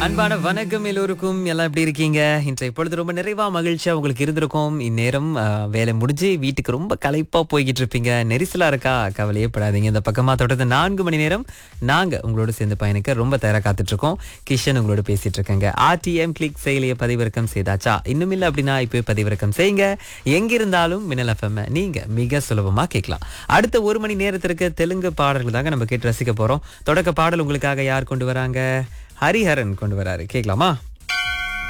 அன்பான வணக்கம் எல்லோருக்கும் எல்லாம் எப்படி இருக்கீங்க இன்றைய பொழுது ரொம்ப நிறைவா மகிழ்ச்சியா உங்களுக்கு இருந்திருக்கும் இந்நேரம் ஆ, வேலை முடிஞ்சு வீட்டுக்கு ரொம்ப களைப்பா போய்கிட்டு இருப்பீங்க நெரிசலா இருக்கா கவலையே படாதீங்க இந்த பக்கமா தொடர்ந்து நான்கு மணி நேரம் நாங்க உங்களோட சேர்ந்து பயணிக்க ரொம்ப தயாரா காத்துட்டு இருக்கோம் கிஷன் உங்களோட பேசிட்டு இருக்கேங்க ஆர்டிஎம் கிளிக் செயலியை பதிவிறக்கம் செய்தாச்சா இன்னும் இல்ல அப்படின்னா இப்போ பதிவிறக்கம் செய்யுங்க எங்க இருந்தாலும் மின்னல் எஃப்எம் நீங்க மிக சுலபமா கேட்கலாம் அடுத்த ஒரு மணி நேரத்திற்கு தெலுங்கு பாடல்கள் தாங்க நம்ம கேட்டு ரசிக்க போறோம் தொடக்க பாடல் உங்களுக்காக யார் கொண்டு வராங்க ஹரிஹரன் கொண்டு வராரு கேட்கலாமா